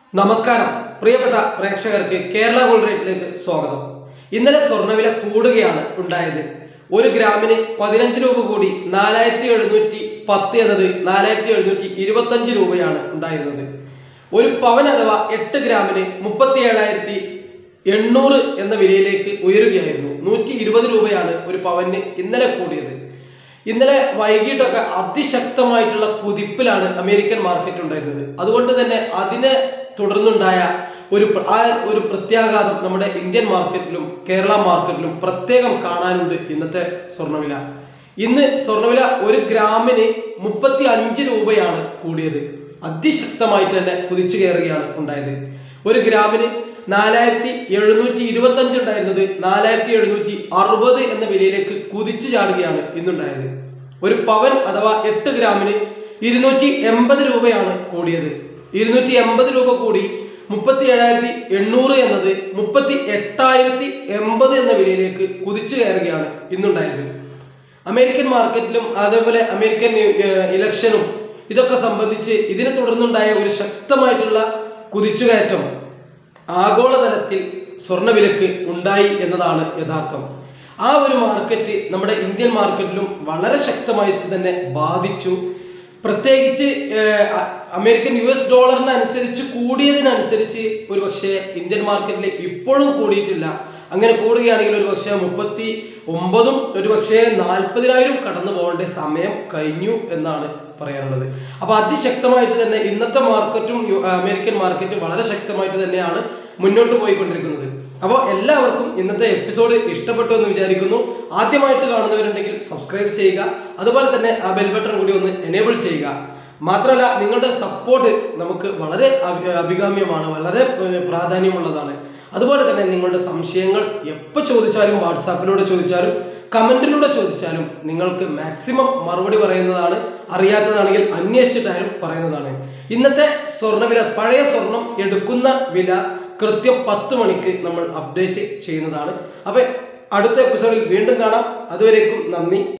നമസ്കാരം പ്രിയപ്പെട്ട പ്രേക്ഷകർക്ക് കേരള ഗോൾഡ് റേറ്റിലേക്ക് സ്വാഗതം ഇന്നലെ സ്വർണ്ണവില കൂടുകയാണ് ഉണ്ടായത് ഒരു ഗ്രാമിന് പതിനഞ്ച് രൂപ കൂടി നാലായിരത്തി എഴുന്നൂറ്റി പത്ത് എന്നത് നാലായിരത്തി എഴുന്നൂറ്റി ഇരുപത്തഞ്ച് രൂപയാണ് ഉണ്ടായിരുന്നത് ഒരു പവൻ അഥവാ എട്ട് ഗ്രാമിന് മുപ്പത്തി ഏഴായിരത്തി എണ്ണൂറ് എന്ന വിലയിലേക്ക് ഉയരുകയായിരുന്നു നൂറ്റി ഇരുപത് രൂപയാണ് ഒരു പവന് ഇന്നലെ കൂടിയത് ഇന്നലെ വൈകിട്ടൊക്കെ അതിശക്തമായിട്ടുള്ള കുതിപ്പിലാണ് അമേരിക്കൻ മാർക്കറ്റ് ഉണ്ടായിരുന്നത് അതുകൊണ്ട് തന്നെ അതിനെ തുടർന്നുണ്ടായ ഒരു പ്ര- ആ ഒരു പ്രത്യാഘാതം നമ്മുടെ ഇന്ത്യൻ മാർക്കറ്റിലും കേരള മാർക്കറ്റിലും പ്രത്യേകം കാണാനുണ്ട് ഇന്നത്തെ സ്വർണ്ണവില ഇന്ന് സ്വർണ്ണവില ഒരു ഗ്രാമിന് മുപ്പത്തി അഞ്ച് രൂപയാണ് കൂടിയത് അതിശക്തമായിട്ട് തന്നെ കുതിച്ചു കയറുകയാണ് ഉണ്ടായത് ഒരു ഗ്രാമിന് നാലായിരത്തി എഴുന്നൂറ്റി ഇരുപത്തി അഞ്ച് ഉണ്ടായിരുന്നത് നാലായിരത്തി എഴുന്നൂറ്റി അറുപത് എന്ന വിലയിലേക്ക് കുതിച്ചു ചാടുകയാണ് ഇന്നുണ്ടായത് ഒരു പവൻ അഥവാ എട്ട് ഗ്രാമിന് ഇരുന്നൂറ്റി എൺപത് രൂപയാണ് കൂടിയത് ഇരുന്നൂറ്റി എൺപത് രൂപ കൂടി മുപ്പത്തി ഏഴായിരത്തി എണ്ണൂറ് എന്നത് മുപ്പത്തി എട്ടായിരത്തി എൺപത് എന്ന വിലയിലേക്ക് കുതിച്ചു കയറുകയാണ് ഇന്നുണ്ടായത് അമേരിക്കൻ മാർക്കറ്റിലും അതേപോലെ അമേരിക്കൻ ഏഹ്, ഇലക്ഷനും ഇതൊക്കെ സംബന്ധിച്ച് ഇതിനെ തുടർന്നുണ്ടായ ഒരു ശക്തമായിട്ടുള്ള കുതിച്ചുകയറ്റം ആഗോളതലത്തിൽ സ്വർണ്ണവിലക്ക് ഉണ്ടായി എന്നതാണ് യഥാർത്ഥം ആ ഒരു മാർക്കറ്റ് നമ്മുടെ ഇന്ത്യൻ മാർക്കറ്റിലും വളരെ ശക്തമായിട്ട് തന്നെ ബാധിച്ചു പ്രത്യേകിച്ച് ഏഹ്, അ- അമേരിക്കൻ യു എസ് ഡോളറിനനുസരിച്ച് കൂടിയതിനനുസരിച്ച് ഒരു പക്ഷേ ഇന്ത്യൻ മാർക്കറ്റിൽ ഇപ്പോഴും കൂടിയിട്ടില്ല അങ്ങനെ കൂടുകയാണെങ്കിൽ ഒരു പക്ഷേ മുപ്പത്തി ഒമ്പതും ഒരു പക്ഷേ നാൽപ്പതിനായിരം കടന്നു പോകേണ്ട സമയം കഴിഞ്ഞു എന്നാണ് പറയാനുള്ളത് അപ്പോൾ അതിശക്തമായിട്ട് തന്നെ ഇന്നത്തെ മാർക്കറ്റും യു- അമേരിക്കൻ മാർക്കറ്റും വളരെ ശക്തമായിട്ട് തന്നെയാണ് മുന്നോട്ട് പോയിക്കൊണ്ടിരിക്കുന്നത് അപ്പോൾ എല്ലാവർക്കും ഇന്നത്തെ എപ്പിസോഡ് ഇഷ്ടപ്പെട്ടു എന്ന് വിചാരിക്കുന്നു ആദ്യമായിട്ട് കാണുന്നവരുണ്ടെങ്കിൽ സബ്സ്ക്രൈബ് ചെയ്യുക അതുപോലെ തന്നെ ആ ബെൽ ബട്ടൺ കൂടി ഒന്ന് എനേബിൾ ചെയ്യുക മാത്രമല്ല നിങ്ങളുടെ സപ്പോർട്ട് നമുക്ക് വളരെ അഭി- അഭികാമ്യമാണ് വളരെ ഏർ, പ്രാധാന്യമുള്ളതാണ് അതുപോലെ തന്നെ നിങ്ങളുടെ സംശയങ്ങൾ എപ്പോൾ ചോദിച്ചാലും വാട്സാപ്പിലൂടെ ചോദിച്ചാലും കമൻറ്റിലൂടെ ചോദിച്ചാലും നിങ്ങൾക്ക് മാക്സിമം മറുപടി പറയുന്നതാണ് അറിയാത്തതാണെങ്കിൽ അന്വേഷിച്ചിട്ടായാലും പറയുന്നതാണ് ഇന്നത്തെ സ്വർണ്ണവില പഴയ സ്വർണം എടുക്കുന്ന വില കൃത്യം പത്ത് മണിക്ക് നമ്മൾ അപ്ഡേറ്റ് ചെയ്യുന്നതാണ് അപ്പോൾ അടുത്ത എപ്പിസോഡിൽ വീണ്ടും കാണാം അതുവരേക്കും നന്ദി